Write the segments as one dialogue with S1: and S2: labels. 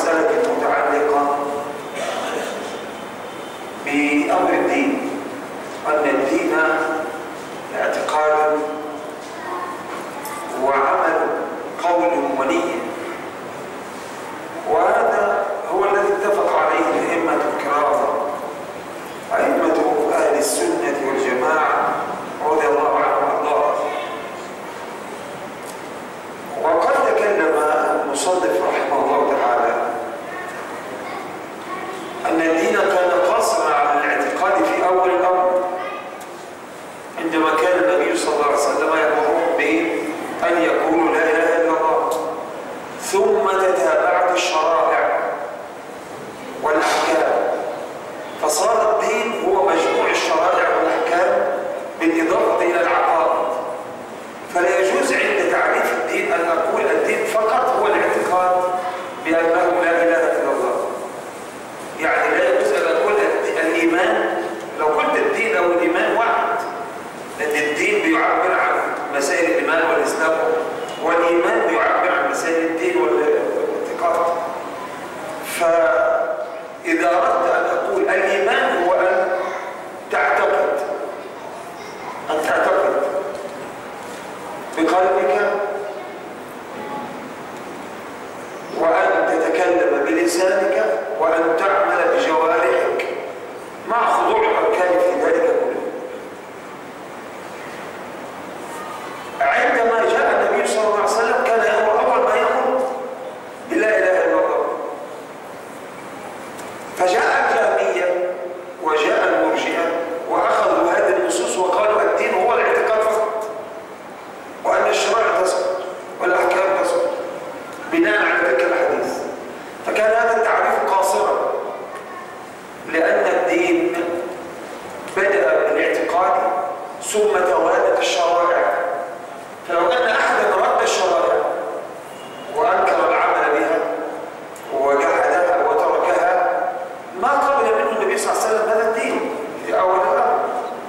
S1: المسألة المتعلقة بأمر الدين أن الدين اعتقاد وعمل قول ونية وهذا هو الذي اتفق عليه الأئمة الكرام أئمة أهل السنة والجماعة رضي الله عنهم وارضاهم وقد تكلم المصنف رحمه الله تعالى أن الدين كان قاصرا على الاعتقاد في أول الأمر عندما كان النبي صلى الله عليه وسلم يأمرهم بأن يقولوا لا إله إلا الله ثم تتابعت الشرائع والأحكام فصار الدين هو مجموع الشرائع والأحكام بالإضافة إلى العقائد فلا يجوز عند تعريف الدين أن أقول الدين فقط هو الاعتقاد بأنه لا إله إلا الله يعني لا يجوز أن أقول الإيمان لو قلت الدين أو الإيمان واحد لأن الدين بيعبر عن مسائل الإيمان والإسلام والإيمان بيعبر عن مسائل الدين والاعتقاد فإذا أردت أن أقول الإيمان هو أن تعتقد أن تعتقد بقلبك وأن تتكلم بلسانك وأن تعمل بجوارحك مع خضوع الأركان في ذلك كله عندما جاء النبي صلى الله عليه وسلم كان يأمر أول ما يأمر بلا إله إلا الله فجاء الجهمية وجاء المرجئة وأخذوا هذه النصوص وقالوا الدين هو الاعتقاد فقط وأن الشرائع تسقط والأحكام تسقط بناء على تلك الحديث فكان هذا التعريف قاصرا لأن الدين بدأ بالاعتقاد ثم توالت الشرائع فلو أن أحدا رد الشرائع وأنكر العمل بها وجحدها وتركها ما قبل منه النبي صلى الله عليه وسلم هذا الدين في أول الأمر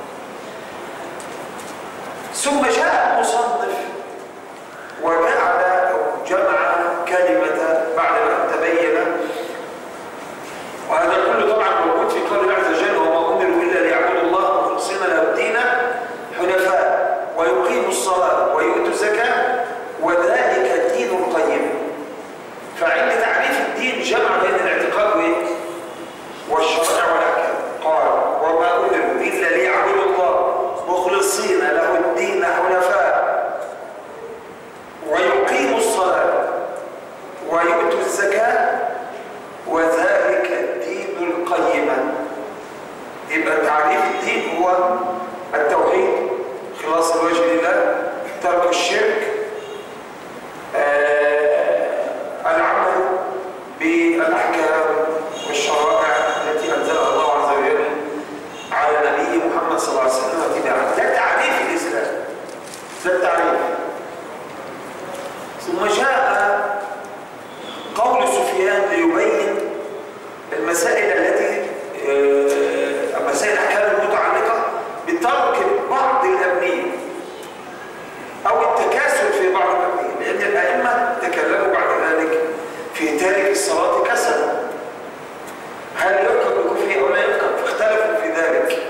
S1: ثم جاء المصنف وجعل أو جمع كلمة بعد أن تبين وهذا كله طبعا موجود في قول الله عز وجل وما أمروا إلا ليعبدوا الله مخلصين له الدين حنفاء ويقيموا الصلاة ويؤتوا الزكاة وذلك الدين القيم فعند تعريف الدين جمع بين الاعتقاد وإيه؟ والشرع والأحكام قال وما أمروا إلا ليعبدوا الله مخلصين له الدين حنفاء ويقيموا الصلاة ويؤتوا الزكاة وذلك الدين القيم يبقى تعريف الدين هو التوحيد خلاص الوجه لله ترك الشرك آه العمل بالأحكام والشرائع التي أنزلها الله عز وجل على نبي محمد صلى الله عليه وسلم واتباعه ده تعريف الإسلام ده التعريف ثم جاء قول سفيان ليبين المسائل التي آه، مسائل الأحكام المتعلقة بترك بعض الأبنية أو التكاسل في بعض الأبنية لأن الأئمة تكلموا بعد ذلك في تارك الصلاة كسلا هل يركب بكفره أو لا يركب فاختلفوا في ذلك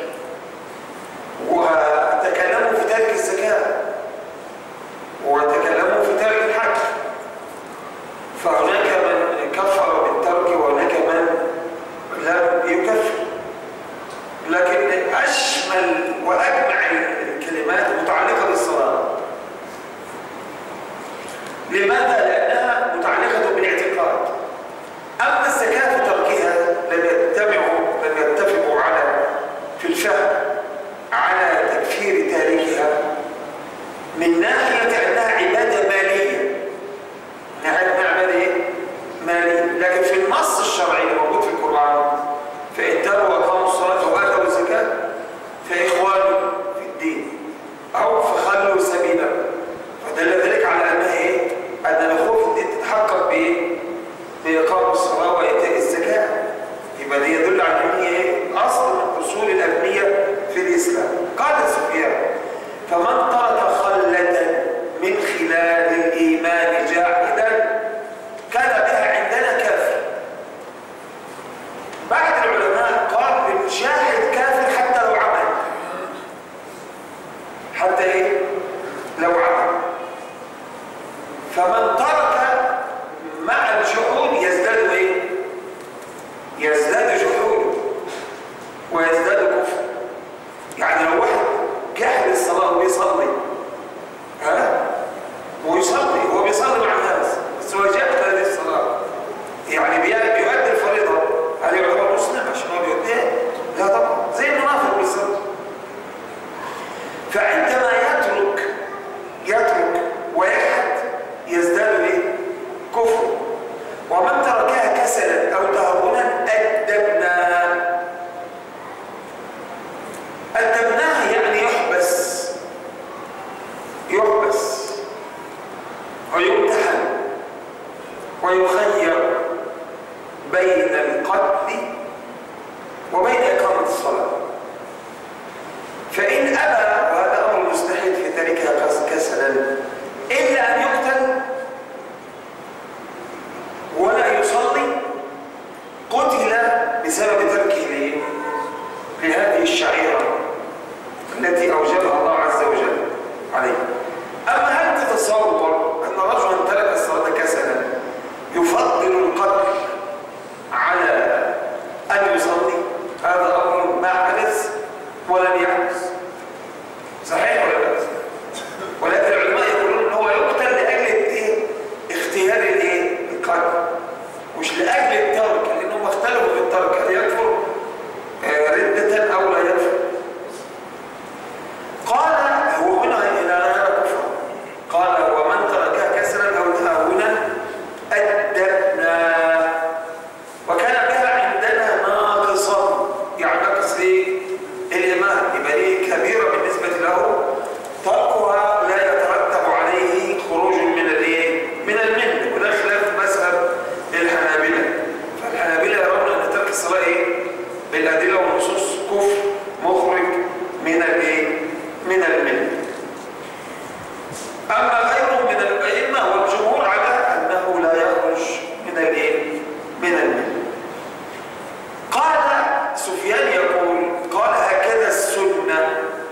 S1: وتكلموا في تارك الزكاة وتكلموا في تارك الحج فهناك من كفر بالترك وهناك من لم يكفر لكن أشمل وأجمع الكلمات المتعلقة بالصلاة لماذا؟ لأنها متعلقة بالاعتقاد أما الزكاة في تركها لم يتبعوا لم يتفقوا على في الفهم على تكفير تاركها من ناحية أنها عبادة مالية ناحية عبادة إيه؟ مالية لكن في النص الشرعي الموجود في القرآن فإن تابوا وأقاموا الصلاة وآتوا الزكاة فإخوان في الدين أو فخلوا سبيلا فدل ذلك على أنها إيه؟ أن ويخير بين القتل وبين إقامة الصلاة فإن أبى وهذا أمر مستحيل في تركها كسلا إلا أن يقتل ولا يصلي قتل بسبب تركه لهذه الشعيرة التي أوجبها الله عز وجل عليه أما هل تتصور أن رجلا ترك الصلاة كسلا يفضل القتل على أن يصلي هذا أمر ما حدث ولن يحدث صحيح ولا لا ولكن العلماء يقولون ان هو يقتل لاجل الايه اختيار الايه القتل مش لاجل الترك لانهم اختلفوا في الترك هل يكفر آه، ردة او لا يكفر قال هو هنا الى لا كفر قال ومن تركها كسرا او تهاونا ادبناه وكان بها عندنا ناقصا يعني ناقص ايه الايمان يبقى ايه كبيره بالنسبه له تركها لا يترتب عليه خروج من الايه من المله وده خلاف مذهب الحنابله فالحنابله يرون ان ترك الصلاه ايه بالادله والنصوص كفر مخرج من الايه من المله اما غيره من الائمه والجمهور على انه لا يخرج من الايه من المله قال سفيان يقول قال هكذا السنه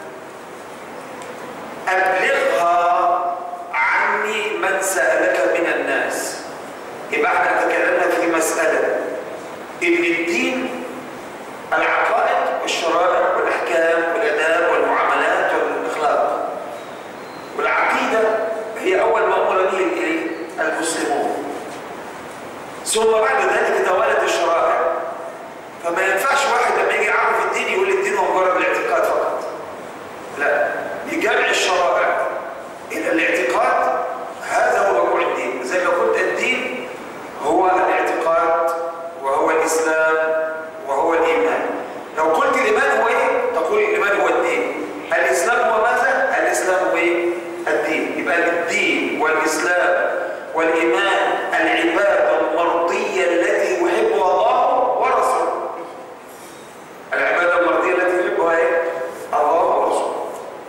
S1: أبلغها عني من سألك من الناس يبقى احنا تكلمنا في مسألة إن الدين العقائد والشرائع والأحكام والآداب والمعاملات والأخلاق والعقيدة هي أول ما أمر به الإيه؟ المسلمون ثم بعد ذلك توالت الشرائع فما ينفعش واحد لما يجي يعرف الدين يقول الدين هو مجرد الاعتقاد فقط لا بجمع الشرائع إلى الاعتقاد هذا هو موضوع الدين زي ما قلت الدين هو الاعتقاد وهو الإسلام وهو الإيمان لو قلت الإيمان هو إيه؟ تقول الإيمان هو الدين الإسلام هو ماذا؟ الإسلام هو إيه؟ الدين يبقى الدين والإسلام والإيمان العبادة المرضية التي يحبها الله ورسوله العبادة المرضية التي يحبها إيه؟ الله ورسوله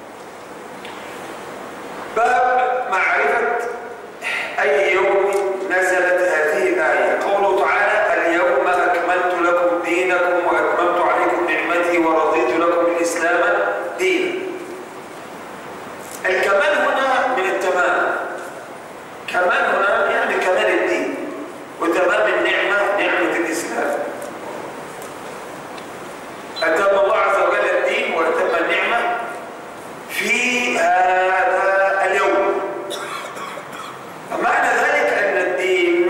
S1: باب معرفة أي يوم نزلت هذه الآية قوله تعالى اليوم أكملت لكم دينكم وأتممت عليكم نعمتي ورضيت لكم الإسلام دينا الكمال هنا من التمام كمال هنا يعني كمال الدين وتمام النعمة نعمة الإسلام أتم الله عز وجل الدين وأتم النعمة في هذا اليوم معنى ذلك أن الدين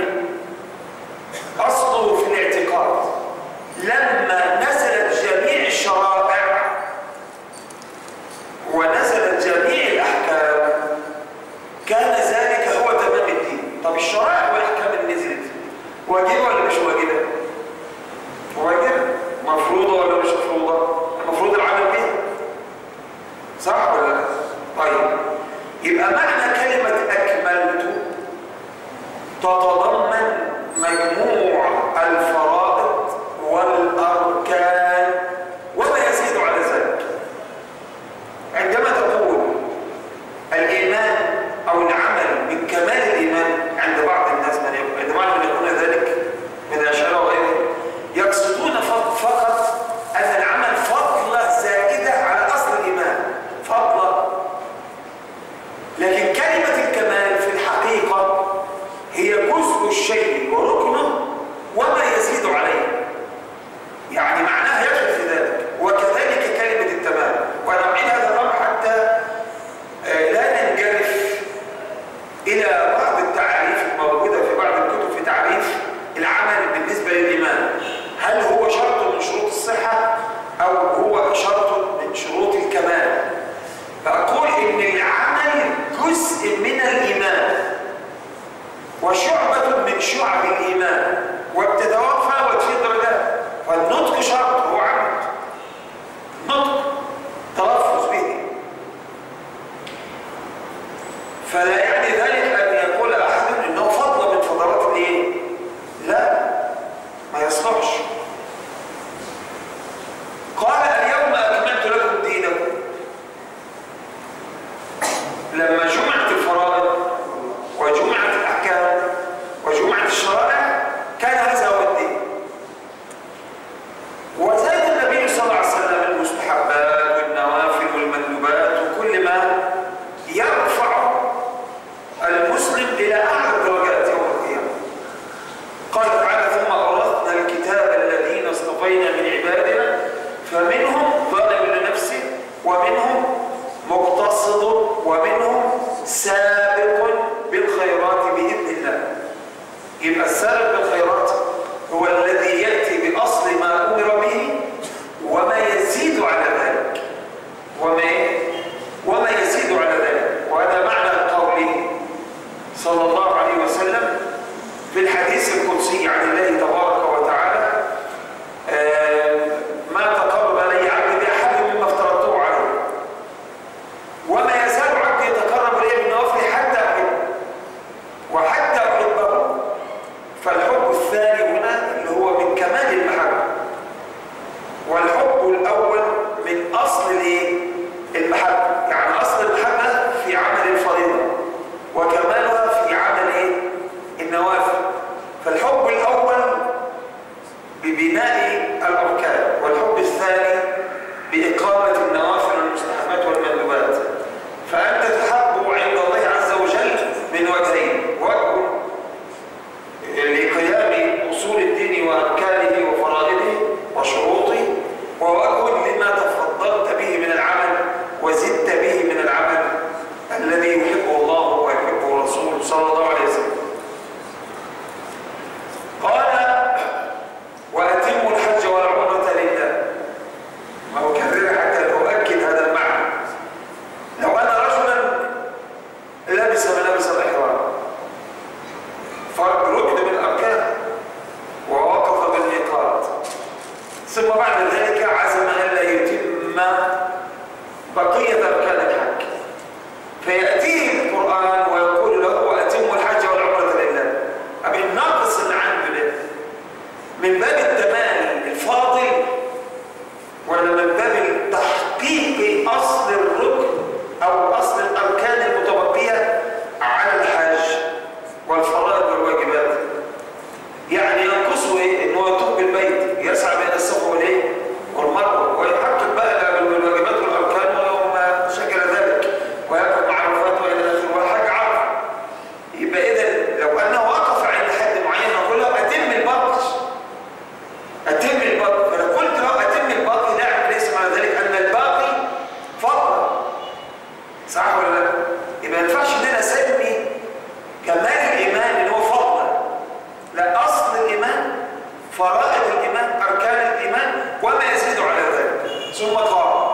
S1: أصله في الاعتقاد لما نزلت جميع الشرائع ونزلت جميع الأحكام كان ذلك هو تمام الدين طب الشرائع والأحكام اللي نزلت واجبة ولا مش واجبة؟ واجبة مفروضة ولا مش مفروضة؟ المفروض العمل بها صح ولا لا؟ طيب يبقى معنى كلمة أكملت تتضمن مجموع الفرائض والأركان وما يزيد على ذلك عندما تقول الإيمان أو العمل من كمال الإيمان عند بعض الناس من يقول عند بعض من يقول ذلك من الأشعار وغيرهم يقصدون فقط فقط أن العمل فضلة زائدة على أصل الإيمان فضلة لكن كلمة الكمال في الحقيقة هي جزء الشيء وركنه وما يزيد عليه يعني معناها يدخل في ذلك وكذلك كلمة التمام وأنا أعيد هذا الأمر حتى آه، لا ننجرف إلى بعض التعريف الموجودة في بعض الكتب في تعريف العمل بالنسبة للإيمان هل هو شرط من شروط الصحة أو هو شرط من شروط الكمال فأقول إن العمل جزء من الإيمان وشعبة من شعب الإيمان وبتتوفى وتفي درجات فالنطق شرط هو عمل نطق تلفظ به فلا يعني ذلك أن يقول أحد أنه فضل من فضلات الإيه؟ المصطفين من عبادنا فمنهم ظالم لنفسه ومنهم مقتصد ومنهم سابق بالخيرات بإذن الله يبقى السابق بالخيرات هو الذي يأتي بأصل ما أمر به وما يزيد على ذلك وما وما يزيد على ذلك وهذا معنى قوله صلى الله عليه وسلم في الحديث القدسي عن الله تبارك وتعالى آه، ما تقرب الي عبدي باحب مما افترضته عليه وما يزال عبدي يتقرب الي بالنوافل حتى احبه وحتى احبه فالحب الثاني هنا اللي هو من كمال المحبه والحب الاول من اصل الايه المحبه يعني اصل المحبه في عمل الفريضه وكمالها في عمل ايه النوافل فالحب الاول ببناء الاركان والحب الثاني باقامه النوافل والمستحبات والمندوبات فانت تحب عند الله عز وجل من وجهين وجه لقيام اصول الدين واركانه وفرائضه وشروطه ووجه لما تفضلت به من العمل وزدت به من العمل الذي يحبه الله ويحبه رسوله صلى الله عليه وسلم قال واتموا الحج والعمره لله ما هو كرر حتى اؤكد هذا المعنى لو ان رجلا لبس ملابس الاحرام فرد ركن من الاركان ووقف بالميقات ثم بعد ذلك عزم الا يتم بقيه اركان الحج فياتيه القران ويقول له واتموا الحج والعمره لله ابي الناقص اللي عنده ده من باب التمام الفاضل ولا من باب تحقيق اصل الركن او اصل الاركان المتبقيه على الحج والفرائض والواجبات يعني ينقصه ايه ان هو يطوف بالبيت يسعى بين الصفا والايه والمروه ويحقق بقى بالواجبات والاركان وما شكل ذلك ويقف مع عرفات والى اخره والحج عرفه يبقى اذا لو انه وقف عند حد معين نقول له اتم الباقي اتم الباقي فلو قلت له اتم الباقي لا ليس معنى ذلك ان الباقي فضل صح ولا لا؟ يبقى ما ينفعش ان انا اسمي كمال الايمان ان هو فضلا لا اصل الايمان فرائض الايمان اركان الايمان وما يزيد على ذلك ثم قال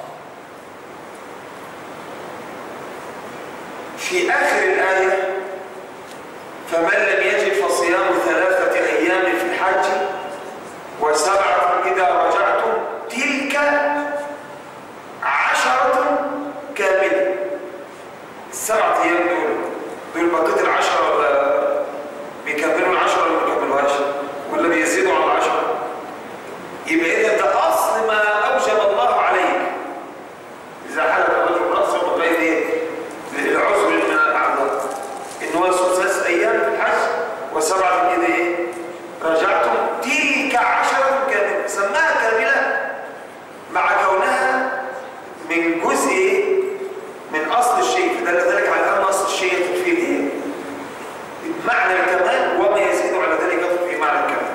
S1: في اخر الايه فمن لم يجد فصيام ثلاثه ايام في الحج وسبعه اذا رجعتم تلك عشره كامله السبعه ايام دول دول بقيه العشره ولا بيكملوا العشره ولا ما بيكملوهاش ولا بيزيدوا على العشره يبقى اذا ده اصل ما اوجب الله عليك اذا حلق الرجل راسه بغير ايه العذر من الاعذار ان هو يصوم ثلاث ايام في الحج وسبعه كده ايه رجعتم تلك عشره كامله سماها كامله مع كونها من جزء ايه من اصل الشيء فدل ذلك على ان اصل الشيء يدخل فيه ايه معنى الكمال وما يزيد على ذلك يدخل في معنى الكمال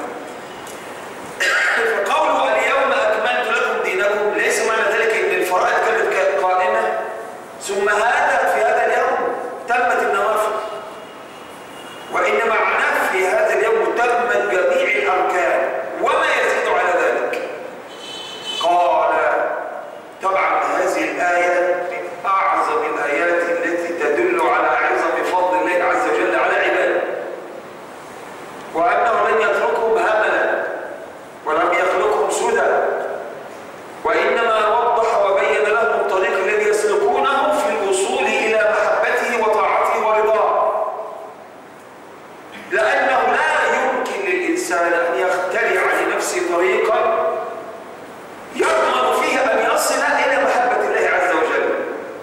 S1: فقوله اليوم اكملت لكم دينكم ليس معنى ذلك ان الفرائض كانت قائمه ثم هذا في هذا اليوم تمت النوافل وانما معناه في هذا اليوم تمت جميع الاركان وما يزيد على ذلك قال طبعا هذه الايه من اعظم الايات التي تدل على عظم فضل الله عز وجل على عباده وانه لن يتركهم هملا ولم يخلقهم سدى وانما وضح وبين لهم الطريق الذي يسلكونه في الوصول الى محبته وطاعته ورضاه لانه لا يمكن للانسان ان يخترع لنفسه طريقا يضمن فيه ان يصل الى محبه الله عز وجل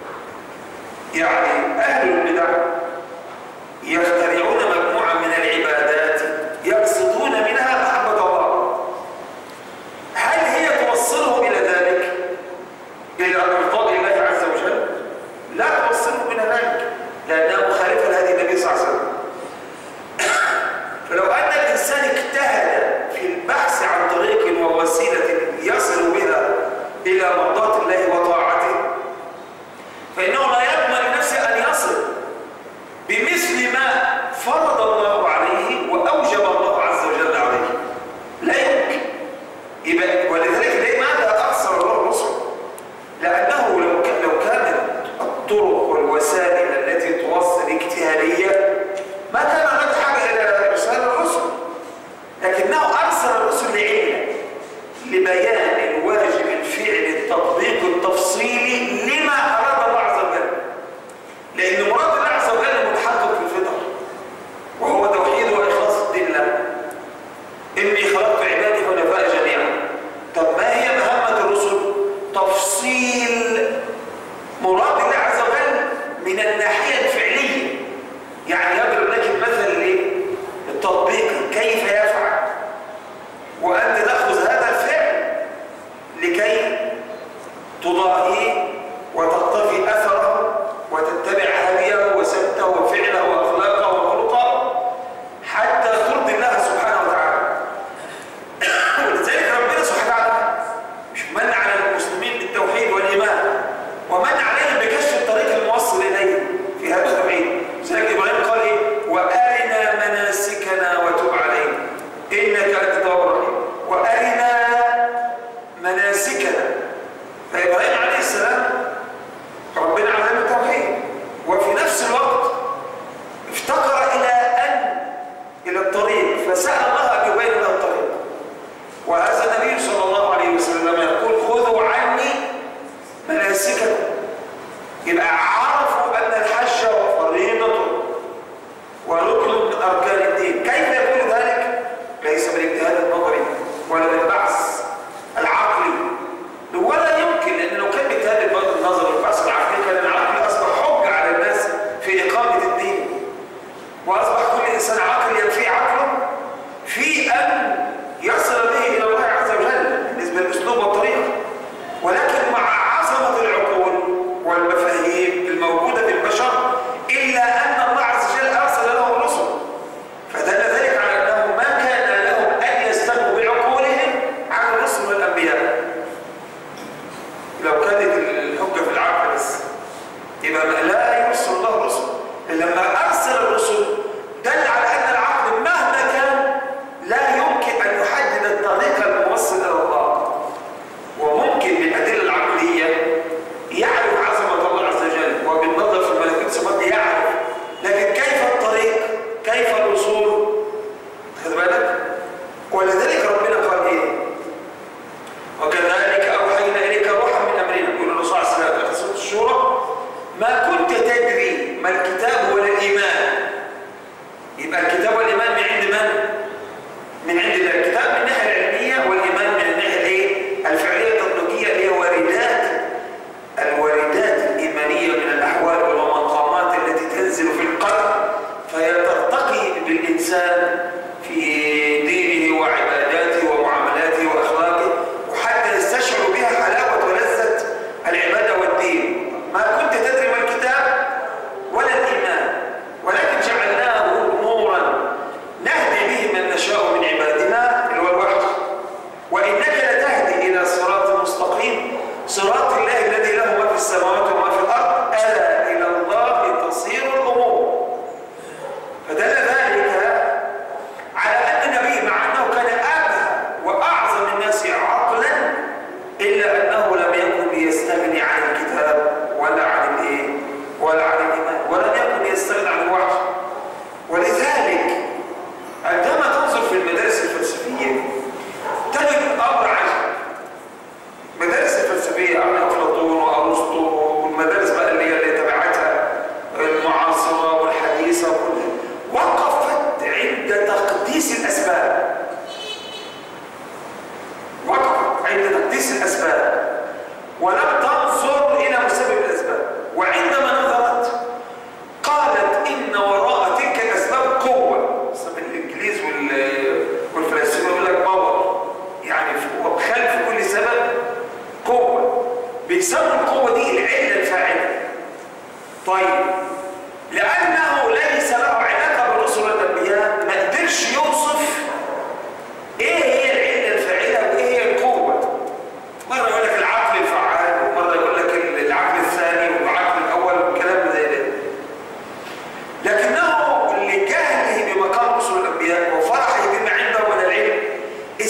S1: يعني اهل البدع يخترعون مجموعه من العبادات يقصدون منها محبه الله هل هي توصلهم الى ذلك الى ارضاء الله عز وجل لا توصلهم الى ذلك لانها مخالفه لهدي النبي صلى الله عليه وسلم فلو ان الانسان اجتهد في البحث عن طريق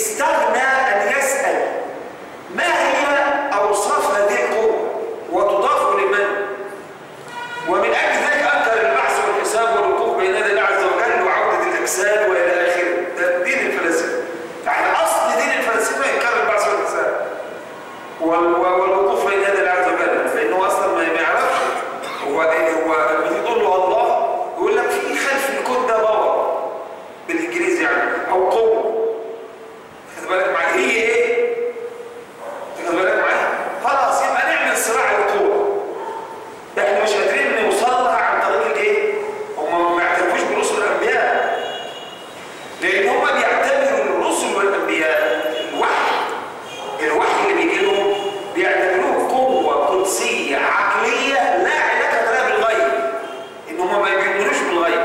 S1: استغنى أن يسأل ما هي أوصاف هذه القوة وتضاف لمن ومن أجل ذلك أنكر البحث والحساب والوقوف بين يدي الله عز وجل وعودة الأجساد وإلى آخره ده دين الفلاسفة يعني أصل دين الفلاسفة إنكار البحث والحساب وال- والوقوف بين يدي الله عز وجل لأنه أصلا ما ما يعرفش هو هو لما تقول له الله يقول لك في خلف الكون ده باور بالإنجليزي يعني أو قوة خد بالك معايا هي إيه؟ خد بالك معايا خلاص يبقى نعمل صراع القوة احنا مش قادرين نوصل لها عن طريق الايه؟ هم ما يعترفوش برسل الانبياء لان هم بيعتبروا الرسل والانبياء الوحي الوحي اللي بيجي لهم بيعتبروه قوه قدسيه عقليه لا علاقه لها بالغيب ان هم ما بيؤمنوش بالغيب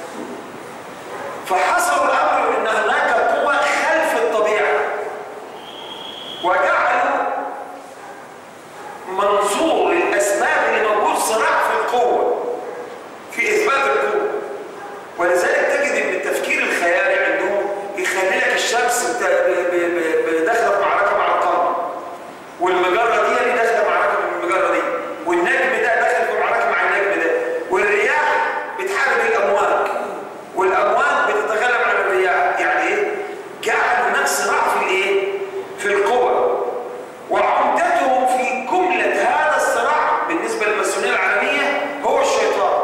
S1: فحصلوا الامر ان هناك قوه خلف الطبيعه وجعلوا منظور الأسباب اللي موجود صراع في القوة في إثبات القوة ولذلك تجد أن التفكير الخيالي عندهم يخلي لك الشمس بت- ب- ب- ب- داخلة في معركة مع القمر والمجرة دي اللي داخلة معركة مع المجرة دي والنجم ده داخل في معركة مع النجم ده والرياح بتحارب الأمواج والأمواج بتتغلب على الرياح يعني إيه؟ جعلوا هناك صراع في الإيه؟ في القوة وعمدتهم في جملة هذا الصراع بالنسبة للمسؤولية العالمية هو الشيطان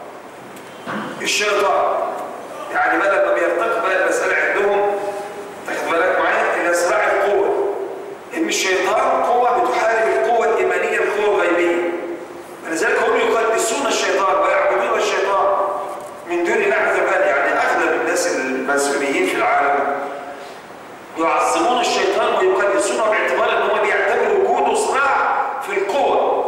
S1: الشيطان يعني بدل ما بيرتقي بقى المسألة عندهم تاخد بالك معايا إلى صراع القوة إن الشيطان قوة بتحارب القوة الإيمانية القوة الغيبية ولذلك هم يقدسون الشيطان ويعبدون الشيطان من دون الله عز وجل يعني أغلب الناس المسؤوليين في العالم يعظمون الشيطان ويقدسونه باعتبار ان هم بيعتبروا وجوده صراع في القوة.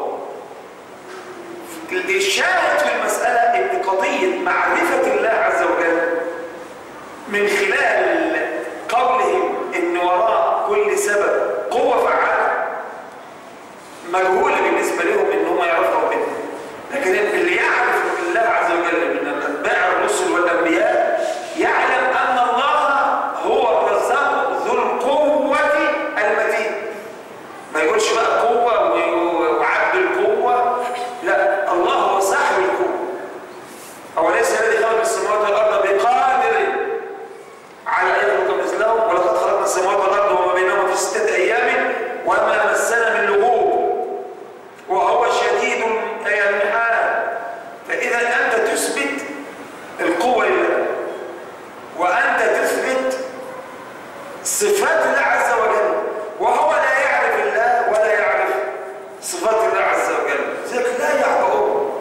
S1: الشاهد في المسألة ان قضية معرفة الله عز وجل من خلال قولهم ان وراء كل سبب قوة فعالة مجهولة بالنسبة لهم ان هم يعرفوا ربنا. لكن اللي يعرف الله عز وجل من اتباع الرسل والانبياء يعلم ان الله هو الرزاق ذو القوة المتين ما يقولش بقى قوة و- وعبد القوة لا الله هو صاحب القوة أوليس الذي خلق السماوات والأرض بقادر على أن يخلق مثلهم ولقد خلقنا السماوات والأرض وما بينهما في ستة أيام وما مسنا من لغوب وهو شديد المحال فإذا أنت تثبت القوة لله وأنت تثبت صفات الله عز وجل وهو لا يعرف الله ولا يعرف صفات الله عز وجل ذلك لا يعبؤون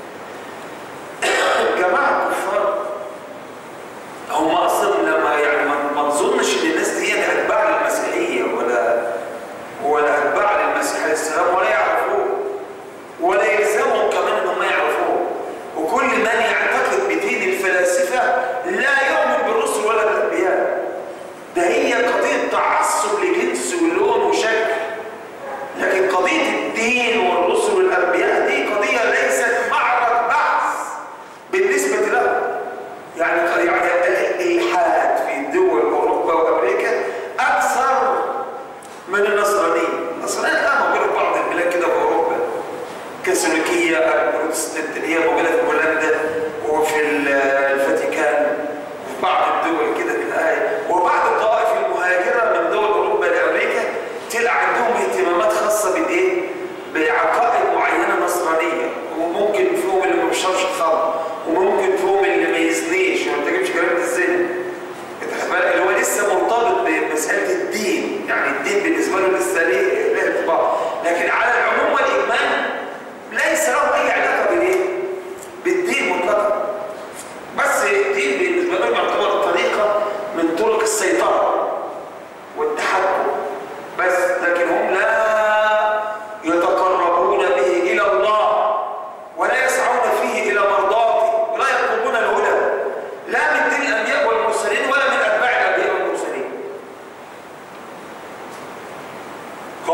S1: جماعة كفار هم أصلا لما يعني ما- ما تظنش إن الناس دي أتباع للمسيحية ولا ولا أتباع للمسيح عليه السلام ولا يعرفوه ولا يلزمهم كمان ان هم يعرفوه وكل من يعتقد بدين الفلاسفه لا يؤمن بالرسل ولا بالانبياء ده هي قضيه تعصب لجنس ولون وشكل لكن قضيه الدين والرسل والانبياء دي قضيه ليست معرض بحث بالنسبه لهم يعني يعني الالحاد في دول اوروبا وامريكا اكثر من النصرانيه النصرانيه الان موجوده في بعض البلاد كده في اوروبا كاثوليكيه البروتستانت اللي هي موجوده في بولندا وفي ال- الفاتيكان وفي بعض الدول كده تلاقي وبعض الطوائف المهاجره من دول اوروبا لامريكا تلقى عندهم اهتمامات خاصه بالايه؟ بعقائد معينه نصرانيه وممكن فيهم اللي ما بيشربش خمر وممكن فيهم اللي ما يزنيش وما تجيبش جريمه الزنا انت خد بالك اللي هو لسه مرتبط بمساله الدين يعني الدين بالنسبه له لسه ليه له ارتباط لكن على العموم والاجمال ليس له اي علاقه بالايه؟ بالدين مطلقا بس الدين بالنسبه لهم يعتبر طريقه من طرق السيطره والتحكم بس لكن هم لا يتقربون به الى الله ولا يسعون فيه الى مرضاته ولا يطلبون الهدى لا من دين الانبياء والمرسلين ولا من اتباع الانبياء والمرسلين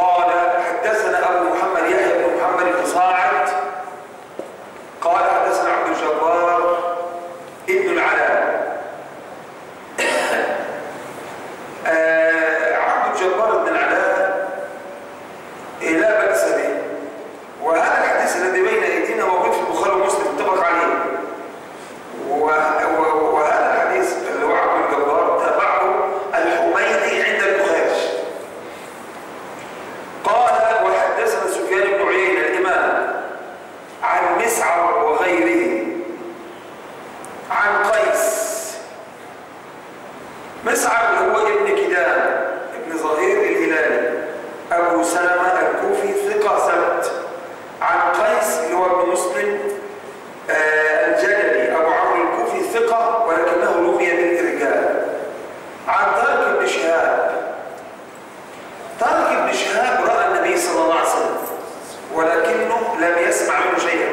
S1: مسعر اللي هو ابن كدام ابن ظهير الهلالي أبو سلمة الكوفي ثقة ثبت عن قيس اللي هو ابن مسلم آه الجللي أبو عمرو الكوفي ثقة ولكنه رمي بالإرجال عن طارق بن شهاب طارق بن شهاب رأى النبي صلى الله عليه وسلم ولكنه لم يسمع منه شيئا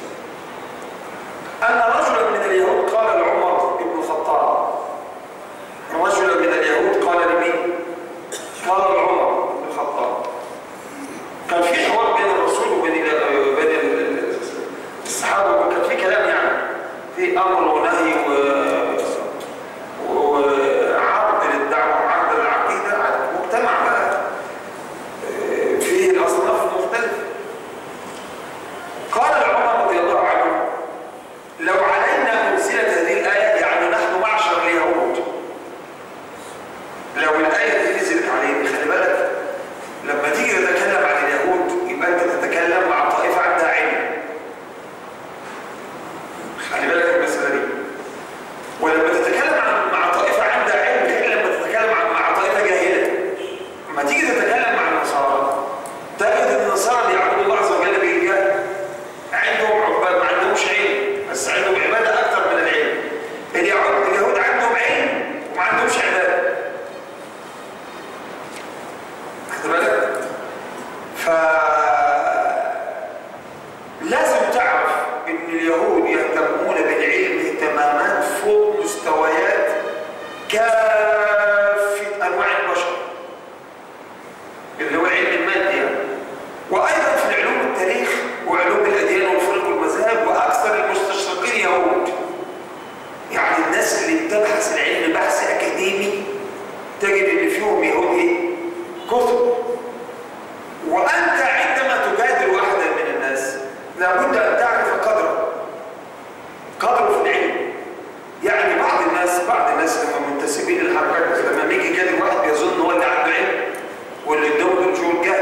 S1: أن رجلا من اليهود قال لعمر بن الخطاب رجلا من اليهود قال لمين؟ قال لعمر بن الخطاب كان في حوار بين الرسول وبين بين الصحابة وكان في كلام يعني في أمر ونهي و وعرض للدعوة وعرض للعقيدة على المجتمع بقى فيه الأصناف المختلفة قال عمر رضي الله عنه لو علينا أنزلت هذه الآية يعني نحن معشر اليهود لو الآية دي نزلت علينا خلي بالك لما تيجي تتكلم عن اليهود يبقى أنت تتكلم مع طائفة عندها علم خلي بالك المسألة دي ولما تتكلم عن مع طائفة عندها علم غير لما تتكلم عن مع طائفة جاهلة لما تيجي تتكلم عن النصارى تجد ان النصارى اللي يعبدوا الله عز وجل بالجهل عندهم عباد ما عندهمش علم بس عندهم عبادة أكثر من العلم اليهود اليهود عندهم علم وما عندهمش عبادة خد بالك ف لازم تعرف ان اليهود يهتمون بالعلم اهتمامات فوق مستويات كافة انواع البشر اللي هو علم المادة يعني. وايضا في علوم التاريخ وعلوم الاديان والفرق والمذاهب واكثر المستشرقين يهود يعني الناس اللي بتبحث العلم بحث اكاديمي تجد ان فيهم يهود ايه؟ كتب وانت عندما تجادل واحدا من الناس لابد ان تعرف قدره قدره في العلم يعني بعض الناس بعض الناس لما منتسبين للحركات لما بيجي يجادل واحد بيظن هو اللي عنده علم واللي قدامه دول شغل جهل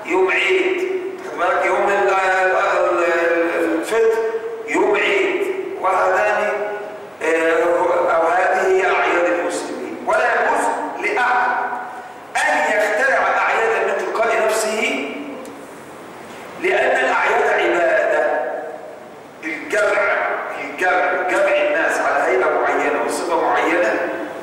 S1: يوم عيد خد بالك يوم ال- ال- ال- الفطر يوم عيد وهذان آه، او هذه هي اعياد المسلمين ولا يجوز لاحد ان يخترع اعيادا من تلقاء نفسه لان الاعياد عباده الجمع الجمع جمع الناس على هيئه معينه وصفه معينه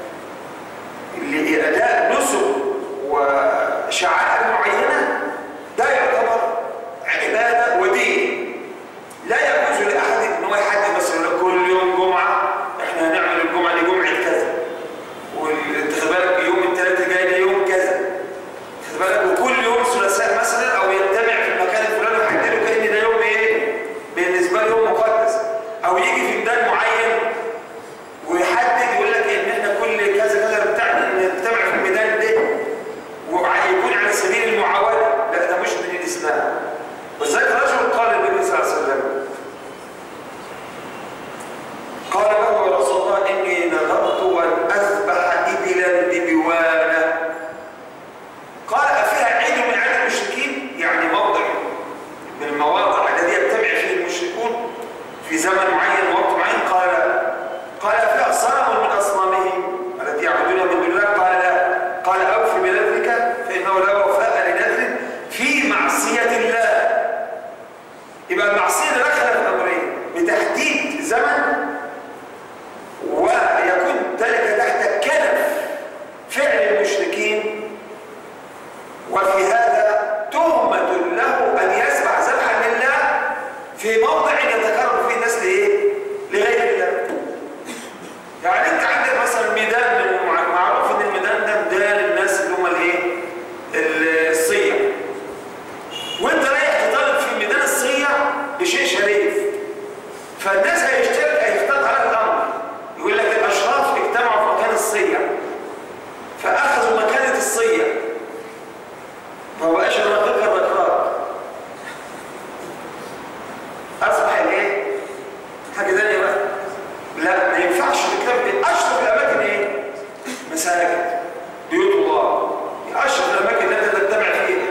S1: لاداء نسك وشعائر معينه ده يعتبر عباده ودين لا يجوز لاحد ان هو يحدد مثلا يقول لك كل يوم جمعه احنا هنعمل الجمعه دي جمعه كذا وانت خد بالك يوم الثلاث الجاي ده يوم كذا خد بالك وكل يوم ثلاثاء مثلا او يجتمع في المكان الفلاني ويحدده كان ده يوم ايه بالنسبه له يوم مقدس او يجي في ميدان معين ويحدد يقول لك ان احنا كل كذا كذا بتاع نجتمع في الميدان ده ويكون على سبيل المعاوده لا ده مش من الاسلام وذلك رجل قال للنبي صلى الله عليه وسلم قال له يا رسول الله اني نذرت ان اذبح ابلا ببوانه قال افيها عيد من عيد المشركين يعني موضع من المواضع الذي يجتمع فيه المشركون في زمن معين ووقت معين قال لا قال فيها صنم من اصنامهم التي يعبدون من دون الله قال لا قال اوف بنذرك فانه لا وفاء لنذر في معصيه الله يبقى المعصيه داخله في امرين بتحديد زمن ويكون ذلك تحت كنف فعل المشركين وفي هذا تهمة له أن يسبح ذبحا لله في موضع يتكرر فيه الناس لإيه؟ لغير الله. يعني أنت عندك مثلا ميدان من مع- معروف إن الميدان ده ميدان الناس اللي هم الإيه؟ الصيع. وأنت رايح تطالب في ميدان الصيع بشيء شريف. فالناس هيشترك هيختلط على الأمر. يقول لك الأشراف اجتمعوا في مكان الصيع. فأخذوا مكانة الصيع. ما بقاش المنطقه بكرات اصبح الايه حاجه ثانيه بقى لا ما ينفعش الكتاب اشرف الاماكن ايه مساجد بيوت الله اشرف الاماكن اللي انت تجتمع فيها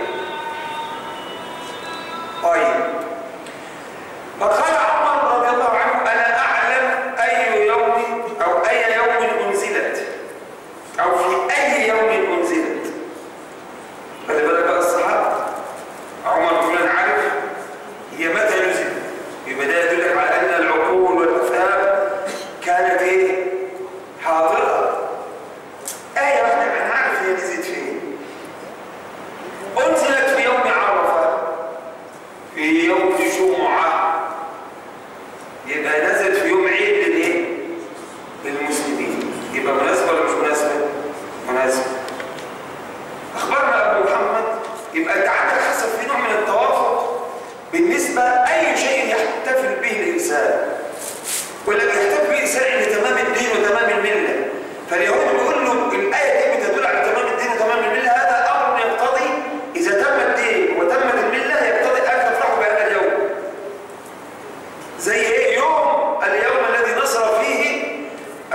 S1: طيب فقال عمر رضي الله عنه انا اعلم اي يوم او اي يوم انزلت او في اي يوم انزلت خلي بالك بقى الصحابه عمر بن انا عارف هي متى نزل يبقى ده يدلك على ان العقول والافهام كانت ايه حاضره ايه واحده انا عارف هي نزلت فين انزلت في يوم عرفه في يوم جمعه يبقى نزلت في يوم عيد للايه للمسلمين يبقى مناسبه ولا مش مناسبه مناسبه اخبرنا ابو محمد يبقى انت عندك حسب في نوع من التوافق بالنسبه اي شيء يحتفل به الانسان والذي يحتفل به الانسان لتمام الدين وتمام المله فاليهود بيقول له الايه دي بتدل على تمام الدين وتمام المله هذا امر يقتضي اذا تم الدين وتمت المله يقتضي ان تفرحوا بهذا اليوم زي ايه يوم اليوم الذي نصر فيه آه،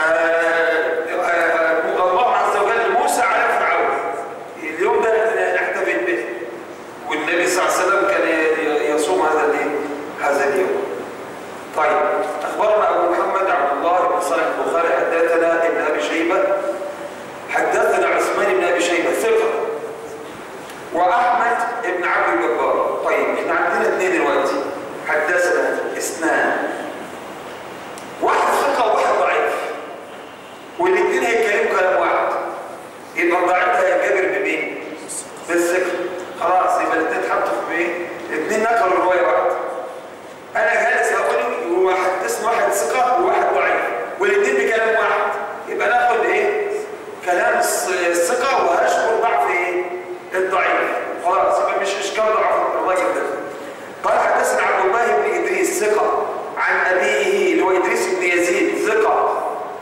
S1: آه، الله عز وجل موسى على فرعون اليوم ده نحتفل به والنبي صلى الله عليه وسلم كان ي- يصوم هذا الايه هذا اليوم طيب اخبرنا ابو محمد عبد الله بن صالح البخاري حدثنا ابن ابي شيبه حدثنا عثمان بن ابي شيبه ثقه واحمد بن عبد الجبار طيب احنا عندنا اثنين دلوقتي حدثنا اثنان واحد ثقه وواحد ضعيف والاثنين هيتكلموا كلام واحد يبقى الضعيف ده هينجبر بمين؟ بالثقه خلاص يبقى الاثنين اتحطوا في ايه؟ الاثنين نقلوا روايه واحده انا جالس هقول واحد اسمه واحد ثقه وواحد ضعيف والاثنين بكلام واحد يبقى ناخد ايه؟ كلام الص- الثقه وهشكر ضعف ايه؟ الضعيف خلاص يبقى مش اشكال ضعف الراجل ده قال حدثنا عبد الله بن ادريس ثقه عن ابيه اللي هو ادريس بن يزيد ثقه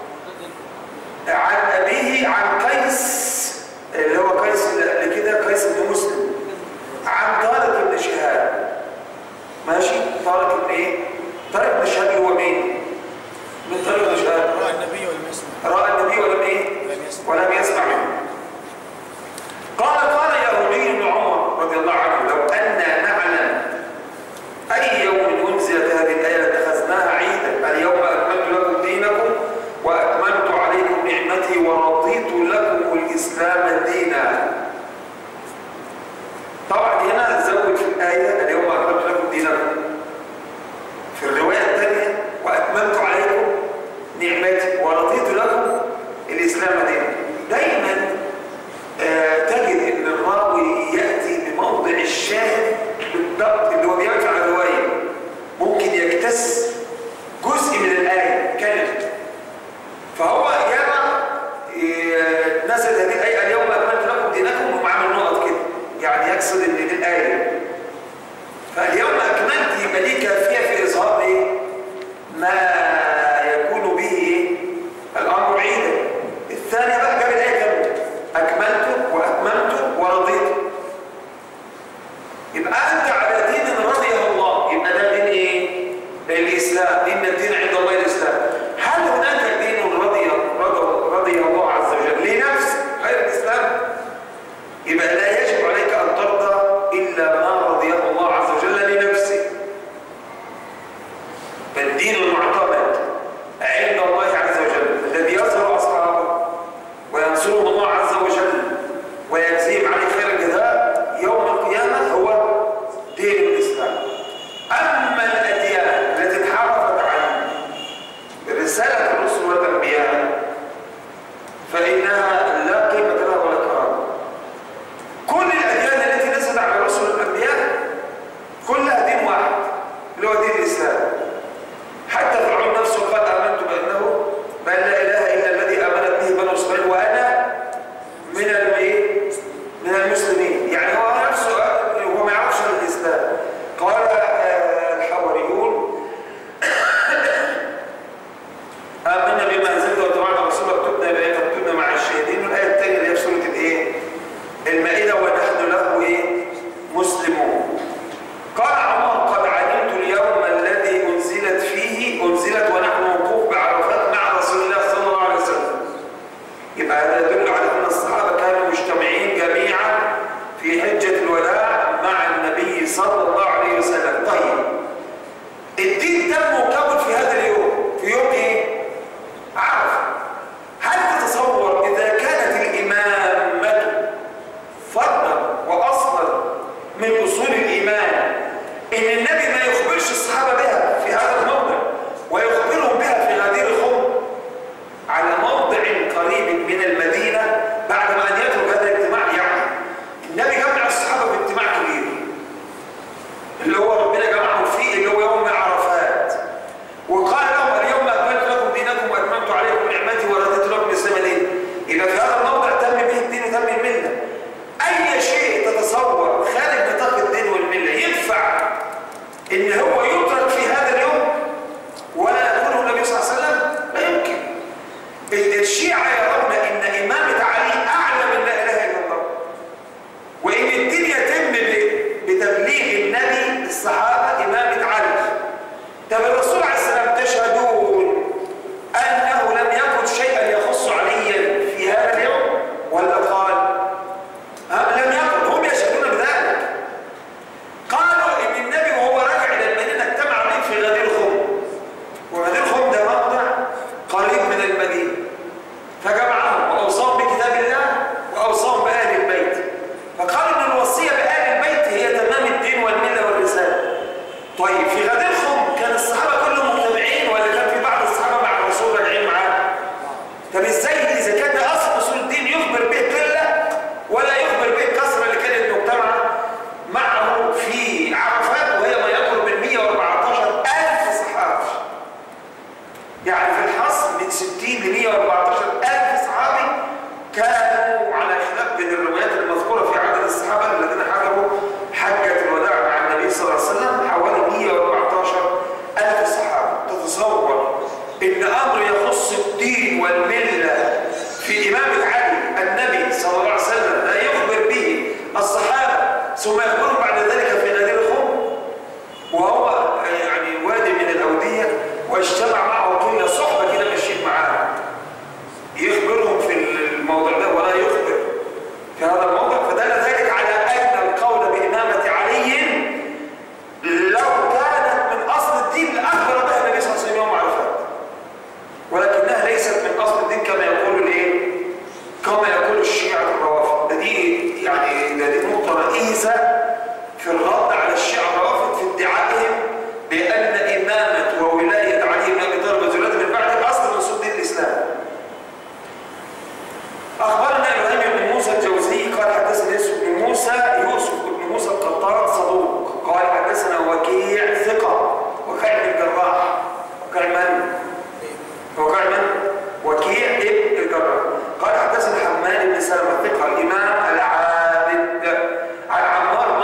S1: عن أبيه عن قيس اللي هو قيس اللي قبل كده قيس بن مسلم عن طارق بن شهاب ماشي طارق بن ايه؟ طارق بن شهاب اللي هو مين؟ من طارق بن شهاب
S2: رأى النبي ولم يسمع
S1: رأى النبي ولم ايه؟
S2: ولم يسمع
S1: ولم يسمع منه قال قال يهودي بن عمر رضي الله عنه لو يقصد ان دي الايه فاليوم اكملت يبقى دي كافيه في اظهار ايه ما يكون به ايه الامر عيدا الثانيه بقى جاب الايه كامله اكملت واتممت ورضيت يبقى انت على دين رضيه الله يبقى ده دين ايه الاسلام ان الدين عند الله الاسلام هل هناك دين رضي رضي, رضي الله عز وجل لنفسه غير الاسلام يبقى لا يجب عليك ان ترضى الا ما رضيه الله عز وجل لنفسه فالدين المعتمد عند الله عز وجل الذي يظهر اصحابه وينصرهم الله عز وجل ويجزيهم عليه خير الجزاء يوم القيامه هو دين الاسلام اما الاديان التي انحرفت عن رساله الرسل والانبياء فانها لا قيمه لها ولا كرامه كل الاديان التي نزلت على الرسل والانبياء كلها دين واحد اللي هو دين الاسلام حتى فرعون نفسه قال امنت بانه بل لا اله الا الذي امنت به بنو اسرائيل وانا من الايه من المسلمين يعني هو نفسه هو ما يعرفش عن الاسلام قال آه، الحواريون آمنا بما أنزلت واتبعنا رسولك تبنا بآيات تبنا مع الشهيدين والآية الثانية اللي هي في سورة الإيه؟ المائدة ونحن له إيه؟ مسلمون قال عمر قد علمت اليوم الذي أنزلت فيه أنزلت ونحن وقوف بعرفات مع رسول الله صلى الله عليه وسلم يبقى هذا يدل على أن الصحابة كانوا مجتمعين جميعا في حجة الوداع مع النبي صلى الله عليه وسلم طيب الدين تم مكون في هذا اليوم في يوم ايه؟ عرفة هل تتصور إذا كانت الإمامة فرضا وأصلا من أصول الإيمان إن النبي ما يخبرش الصحابة بها في هذا الموضع ويخبرهم بها في غدير خم على موضع قريب من المدينة بعد ما أن يترك هذا الاجتماع يعني النبي جمع الصحابة باجتماع كبير اللي هو ربنا جمعهم فيه اللي هو يوم عرفات وقال لهم اليوم أكملت لكم دينكم وأتممت عليكم نعمتي ورضيت لكم الإسلام دين إذا في هذا الموضع تم به الدين تم الملة أي شيء تتصور خارج نطاق الدين والملة ينفع إن هو يترك في هذا اليوم ولا يكونه النبي صلى الله عليه وسلم لا يمكن الشيعة يرون إن إمامة علي أعلى من لا إله إلا الله وإن الدين يتم ب- بتبليغ النبي الصحابة إمامة علي طب الرسول عليه السلام تشهدون أنه لم يكن شيئا يخص عليا في هذا اليوم ولا قال ها لم يكن هم يشهدون بذلك قالوا إن النبي وهو راجع إلى المدينة اجتمع به في غدير خم وغدير خم ده موضع قريب من المدينة فجمعهم وأوصاهم بكتاب الله وأوصاهم بأهل البيت فقالوا إن الوصية بأهل البيت هي تمام الدين والملة والرسالة طيب في غدير خم كان الصحابة كلهم مجتمعين ولا كان في بعض الصحابة مع الرسول راجعين معاه طب ازاي اذا كان ده اصل اصول الدين يخبر به قله ولا يخبر به الكثره اللي كانت مجتمعه معه في عرفات وهي ما يقرب من 114 الف صحابي يعني في الحصر من 60 ل 114 الف صحابي كانوا على خلاف بين الروايات المذكوره في عدد الصحابه الذين حضروا حجه الوداع مع النبي صلى الله عليه وسلم حوالي 114 الف صحابي تتصور ان امر يخص الدين والمله في امامه علي النبي صلى الله عليه وسلم لا يخبر به الصحابه ثم يخبرهم بعد ذلك في غدير الخم وهو يعني وادي من الاوديه واجتمع معه كل صحبه كده ماشيين معاه يخبرهم في الموضوع ده ولا يخبر في هذا الموضع فدل ذلك على ان القول بامامه علي لو كانت من اصل الدين لاخبر بها النبي صلى الله عليه وسلم يوم عرفات ولكنها ليست من اصل الدين كما يقول الايه كما يقول الشيعة الروافض ده دي يعني ده دي نقطة رئيسة في الرد على الشيعة الروافض في ادعائهم بأن إمامة وولاية علي بن أبي طالب وزولاته من بعد أصل من أصول دين الإسلام. أخبرنا إبراهيم بن موسى الجوزي قال حدثنا يوسف بن موسى يوسف بن موسى القطان صدوق قال حدثنا وكيع ثقة وكيع بن الجراح وكيع من؟ وكيع من؟ وكيع ابن الجراح قال حدثنا حماد بن سلمة ثقة الإمام العابد عن عمار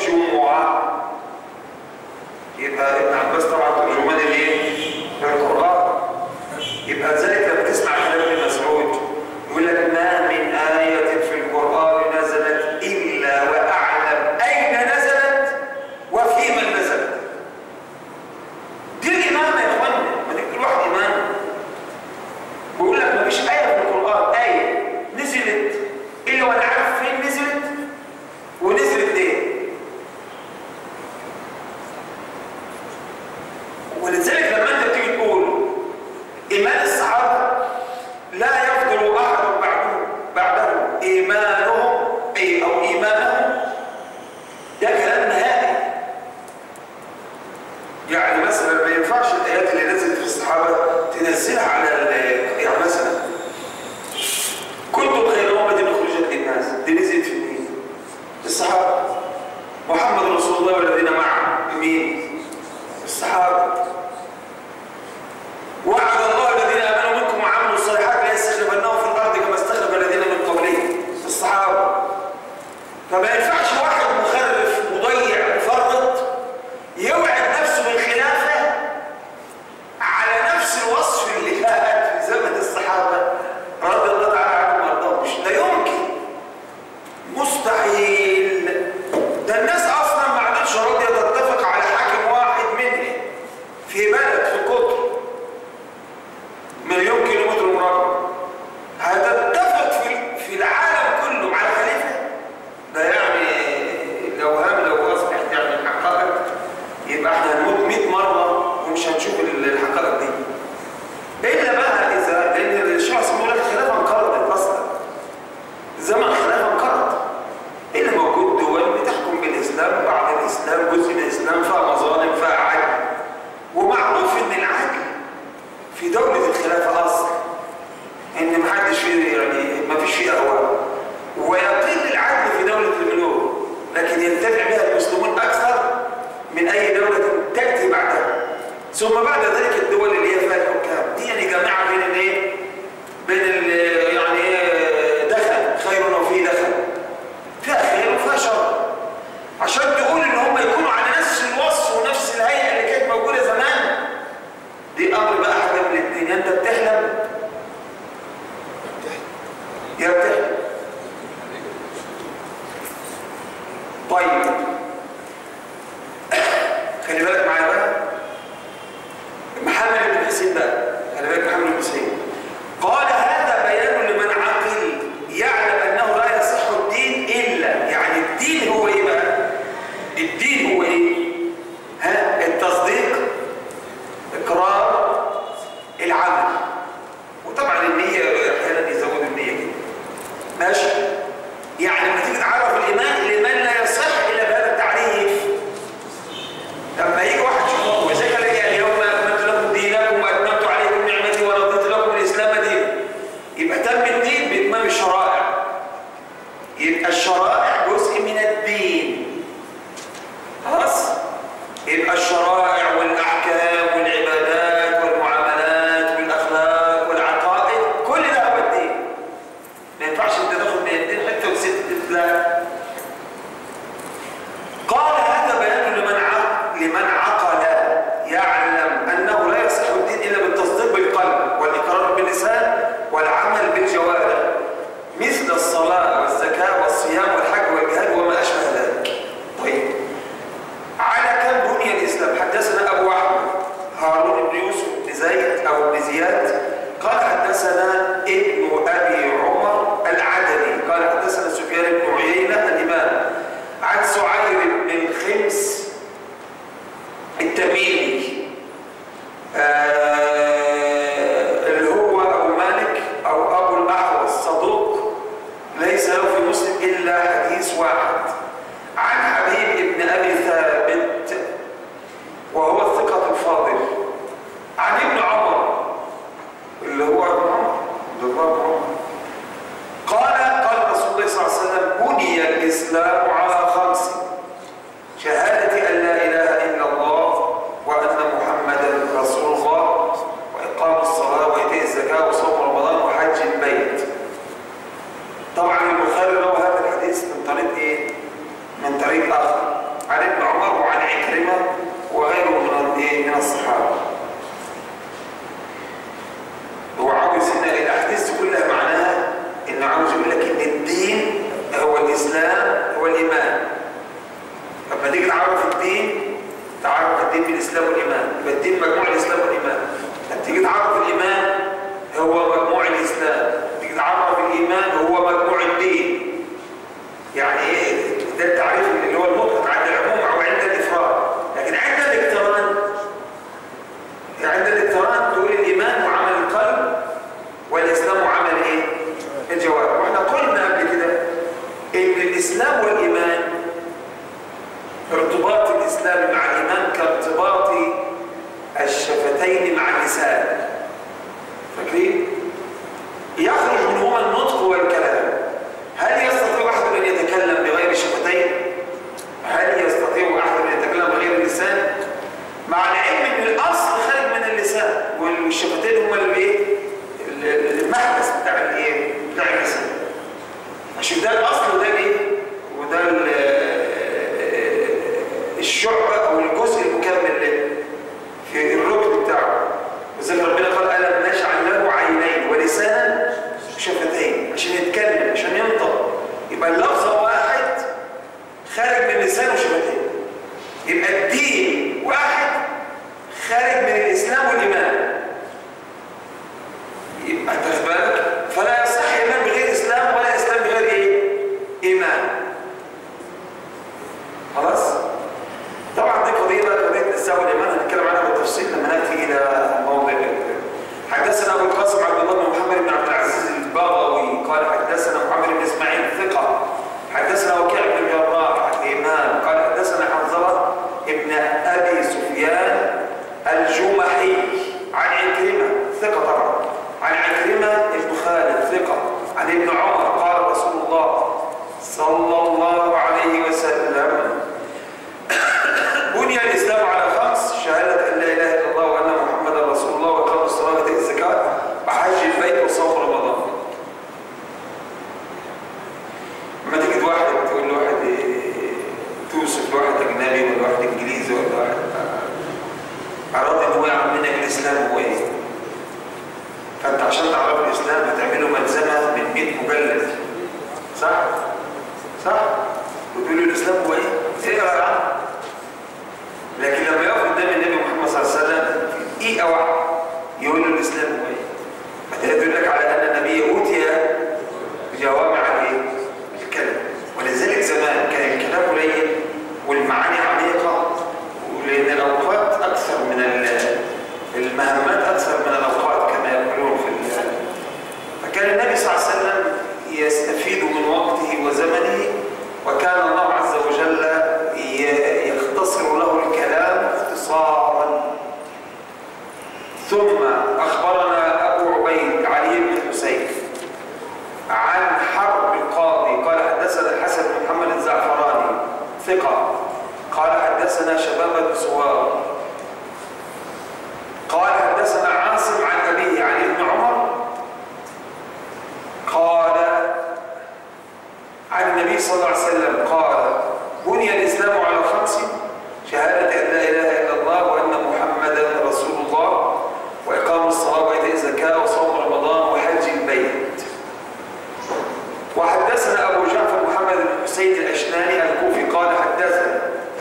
S1: الجمعة يبقى ابن عباس طبعا ترجمان الايه؟ القرآن يبقى ذلك لما تسمع كلام ابن مسعود يقول لك ما من آية في القرآن نزلت إلا وأعلم أين نزلت وفي من نزلت دي الإمامة يا إخوانا ما دي كل واحد إمام بيقول لك مفيش آية في القرآن آية نزلت إلا وأنا عارف فين نزلت ونزلت ليه ولذلك لما أنت بتيجي تقول إيمان الصحابة لا يفضل أحد بعده بعده إيمانهم أي أو إيمانهم ده كلام نهائي يعني مثلا ما ينفعش الآيات اللي نزلت في الصحابة تنزلها على ال- يعني مثلا كنتم خير أمة أخرجت للناس دي نزلت في مين؟ الصحابة محمد رسول الله والذين معه مين؟ الصحابة وعد الله الذين امنوا منكم وعملوا الصالحات ليستخلفنهم في الارض كما استخلف الذين من قبلهم الصحابه فما ينفعش واحد مخرف مضيع مفرط يوعد نفسه بالخلافه على نفس الوصف اللي كانت في زمن الصحابه رضي الله تعالى عنهم وارضاهم مش لا يمكن مستحيل ده الناس اصلا ما عادتش راضيه تتفق على حاكم واحد منهم في بلد في قطر مليون كيلو متر مربع هتتفق في في العالم كله على خليفه ده يعني لو هم لو اصبحت يعني حقائق يبقى احنا هنموت 100 مره ومش هنشوف الحقائق دي الا بقى اذا لان الشيخ عثمان يقول لك الخلافه انقرضت اصلا زمن الخلافه انقرض اللي موجود دول بتحكم بالاسلام بعد الاسلام جزء من الاسلام فيها مظالم فيها عدل ومعروف ان العدل في دولة الخلافة أصل إن محدش فيه يعني ما فيش فيه أهواء ويقل العدل في دولة الملوك لكن ينتفع بها المسلمون أكثر من أي دولة تأتي بعدها ثم بعد ذلك الدول اللي هي فيها الحكام دي يعني جماعة بين الايه؟ بين ال يعني إيه دخل خير وفيه دخل فيها خير وفيها شر عشان تقول ان هم يكونوا على نفس الوصف ونفس الهيئة اللي كانت موجودة زمان دي امر بقى حاجه من الاثنين يا انت بتحلم يا بتحلم طيب خلي بالك معايا بقى محمد بن حسين بقى خلي بالك محمد بن حسين قال هذا بيان لمن عقل يعلم انه لا يصح الدين الا يعني الدين هو ايه بقى الدين هو ايه ها التصديق إقرار العمل وطبعا النية أحيانا يزود النية كده ماشي يعني لما تيجي تعرف الإيمان الإيمان لا يصح إلا بهذا التعريف لما يجي واحد يشوفه وزي كده يعني اليوم أكملت لكم دينكم وأتممت عليكم نعمتي ورضيت لكم الإسلام دينا يبقى تم الدين بإتمام الشرائع يبقى الشرائع جزء من الدين خلاص يبقى الشرائع والأحكام والعبادات والمعاملات والأخلاق والعقائد كل ده هو الدين ما ينفعش انت تاخد من الدين حتى وست لا قال هذا بيان لمن عقل لمن عقل يعلم انه لا يصح الدين الا بالتصديق بالقلب والاقرار باللسان والعمل بالجوارح مثل الصلاه والزكاه والصيام والحج والجهاد وما اشبه ذلك طيب على كم بني الإسلام حدثنا أبو أحمد هارون بن يوسف بن زيد أو بن زياد قال حدثنا ابن أبي عمر العدني قال حدثنا سفيان بن عيينة الإمام عن سعير بن الخمس الدين مجموع الاسلام والايمان تيجي تعرف الايمان هو مجموع الاسلام تيجي تعرف الايمان هو مجموع الدين يعني ايه ده التعريف اللي هو المطلق عند العموم او عند الافراد لكن عند الاقتران عند الاقتران تقول الايمان وعمل القلب والاسلام وعمل ايه الجوارح واحنا قلنا قبل كده ان الاسلام والايمان ارتباط الاسلام مع الايمان كارتباط الشفتين مع اللسان فاكرين يخرج منهما النطق والكلام هل يستطيع احد ان يتكلم بغير الشفتين هل يستطيع احد ان يتكلم بغير اللسان مع العلم ان الاصل خارج من اللسان والشفتين هما اللي ايه المحبس بتاع الايه بتاع اللسان عشان ده الاصل وده الايه وده الشعبة او الجزء المكمل له في الركن بتاعه وزي ربنا قال ألم نجعل له عينين ولسانا وشفتين عشان يتكلم عشان ينطق يبقى اللفظة واحد خارج من اللسان وشفتين يبقى الدين واحد خارج من الإسلام والإيمان يبقى تاخد بالك فلا يصح إيمان بغير إسلام ولا إسلام بغير إيه؟ إيمان خلاص؟ طبعا دي قضية قضية الإسلام والإيمان هنتكلم عنها بالتفصيل لما نأتي إلى موضع حدثنا أبو القاسم عبد الله بن محمد بن عبد العزيز البغوي قال حدثنا محمد بن إسماعيل ثقة حدثنا وكيع بن الجراح الإمام قال حدثنا حنظلة ابن أبي سفيان الجمحي عن عكرمة ثقة طبعا عن عكرمة بن خالد ثقة عن ابن عمر قال رسول الله صلى الله عليه وسلم بني الإسلام على خمس شهادة أن لا إله إلا الله وأن محمدا رسول الله وإقام الصلاة وإيتاء الزكاة وحج البيت وصوم رمضان. لما تجد واحد تقول له واحد توصف واحد أجنبي ولا واحد إنجليزي ولا واحد أراد إن هو يعمل منك الإسلام هو إيه؟ فأنت عشان تعرف الإسلام هتعمله ملزمة من 100 مجلد صح؟ صح؟ وتقول له الإسلام هو إيه؟ اقرأ عنه لكن لما يقف قدام النبي محمد صلى الله عليه وسلم في دقيقة واحدة يقول له الإسلام هو إيه؟ فده يدل لك على أن النبي أوتي بجوامع الإيه؟ الكلم ولذلك زمان كان الكلام قليل والمعاني عميقة ولأن الأوقات أكثر من المهمات أكثر من الأوقات كما يقولون في فكان النبي صلى الله عليه وسلم يستفيد من وقته وزمنه وكان الله عز وجل يختصر له الكلام اختصارا ثم أخبرنا أبو عبيد علي بن الحسين عن حرب القاضي قال حدثنا الحسن بن محمد الزعفراني ثقة قال حدثنا شباب بن سوار قال حدثنا عاصم عن أبيه علي بن عمر قال عن النبي صلى الله عليه وسلم قال بني الإسلام على خمس شهادة أن لا إله إلا الله وأن محمدا رسول الله وإقام الصلاة وإيتاء الزكاة وصوم رمضان وحج البيت وحدثنا أبو جعفر محمد بن حسين الأشناني الكوفي قال حدثنا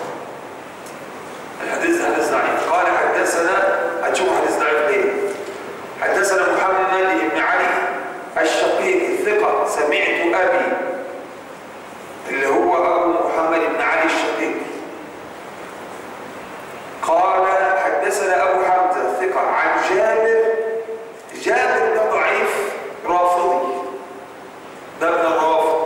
S1: الحديث حديث ضعيف قال حدثنا هتشوف حديث ضعيف ليه حدثنا محمد بن علي الشقيق الثقة سمعت أبي اللي هو أبو محمد بن علي الشقيق قال حدثنا أبو حمزة ثقة عن جابر جابر ده ضعيف رافضي ده ابن الرافض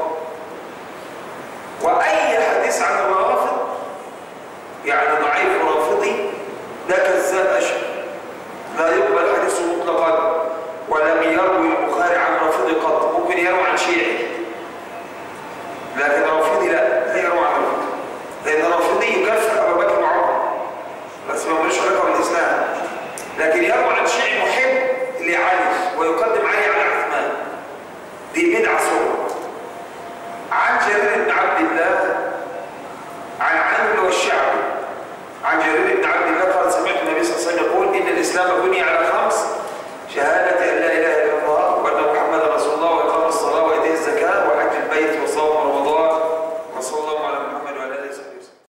S1: وأي حديث عن الرافض يعني ضعيف رافضي ده كذاب أشهر لا يقبل حديثه مطلقا ولم يروي البخاري عن رافضي قط ممكن يروي عن شيعي لكن رافضي لا لا يروي عن رافضي لأن رافضي يكفر أبو بكر وعمر بس ما ملوش علاقة بالإسلام لكن يروي عن شيعي محب لعلي ويقدم علي على عثمان دي بدعة صورة عن جرير بن عبد الله عن عامر والشعبي عن جرير بن عبد الله قال سمعت النبي صلى الله عليه وسلم يقول إن الإسلام بني على